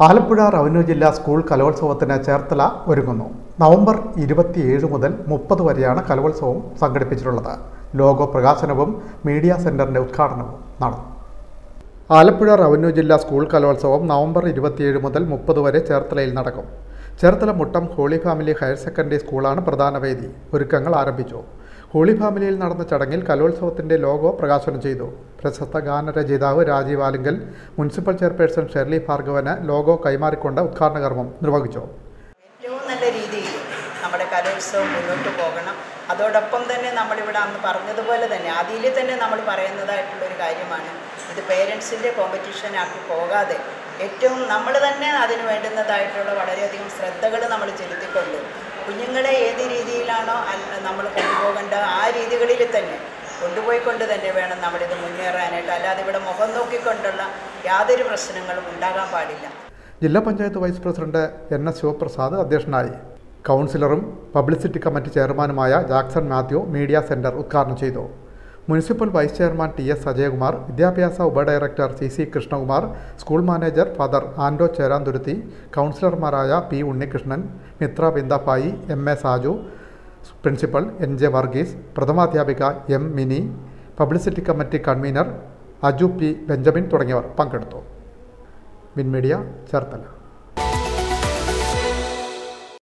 Alappuzha revenue ജില്ലാ school കലോത്സവത്തിന് ചേർത്തല ഒരുങ്ങുന്നു നവംബർ ഇരുപത്തിയേഴ് മുതൽ മുപ്പത് വരെയാണ് കലോത്സവം സംഘടിപ്പിച്ചിട്ടുള്ളത് ലോഗോ പ്രകാശനവും മീഡിയ സെന്ററിന്റെ ഉദ്ഘാടനവും നടന്നു ആലപ്പുഴ റവന്യൂ ജില്ലാ സ്കൂൾ കലോത്സവം നവംബർ ഇരുപത്തിയേഴ് മുതൽ മുപ്പത് വരെ ചേർത്തലയിൽ നടക്കും Cherthala Muttam holy family higher secondary സ്കൂളാണ് പ്രധാന വേദി ഒരുക്കങ്ങൾ ആരംഭിച്ചു ഹോളി ഫാമിലിയിൽ നടന്ന ചടങ്ങിൽ കലോത്സവത്തിന്റെ ലോഗോ പ്രകാശനം ചെയ്തു പ്രശസ്ത ഗാനരചയിതാവ് Rajeev Alinkal municipal chairperson Shirley ഭാർഗവന് ലോഗോ കൈമാറിക്കൊണ്ട് ഉദ്ഘാടന കർമ്മം നിർവഹിച്ചു ഏറ്റവും നല്ല രീതിയിൽ നമ്മുടെ കലോത്സവം മുന്നോട്ട് പോകണം അതോടൊപ്പം തന്നെ നമ്മളിവിടെ അന്ന് പറഞ്ഞതുപോലെ തന്നെ അതിൽ തന്നെ നമ്മൾ പറയുന്നതായിട്ടുള്ളൊരു കാര്യമാണ് ഇത് പേരൻസിൻ്റെ കോമ്പറ്റീഷൻ ആക്കി പോകാതെ ഏറ്റവും നമ്മൾ തന്നെ അതിന് വേണ്ടുന്നതായിട്ടുള്ള വളരെയധികം ശ്രദ്ധകൾ നമ്മൾ ചെലുത്തിക്കൊണ്ട് കുഞ്ഞുങ്ങളെ ഏത് രീതിയിലാണോ അല്ല നമ്മൾ കൊണ്ടുപോകേണ്ട ആ രീതികളിൽ തന്നെ കൊണ്ടുപോയിക്കൊണ്ട് തന്നെ വേണം നമ്മളിത് മുന്നേറാനായിട്ട് അല്ലാതെ ഇവിടെ മുഖം നോക്കിക്കൊണ്ടുള്ള യാതൊരു പ്രശ്നങ്ങളും ഉണ്ടാകാൻ പാടില്ല ജില്ലാ panchayat vice president N S Sivaprasad അധ്യക്ഷനായി കൗൺസിലറും പബ്ലിസിറ്റി കമ്മിറ്റി ചെയർമാനുമായ ജാക്സൺ മാത്യു മീഡിയ സെന്റർ ഉദ്ഘാടനം ചെയ്തു municipal vice chairman T S Ajayakumar വിദ്യാഭ്യാസ ഉപഡയറക്ടർ C C Krishnakumar school manager father Ando Cheranthuruthy കൗൺസിലർമാരായ P Unnikrishnan Mithra Bindappayi M A Saju principal N J Varghese പ്രഥമാധ്യാപിക M Mini publicity committee convener Aju P Benjamin തുടങ്ങിയവർ പങ്കെടുത്തു വിൻ മീഡിയ ചേർത്തല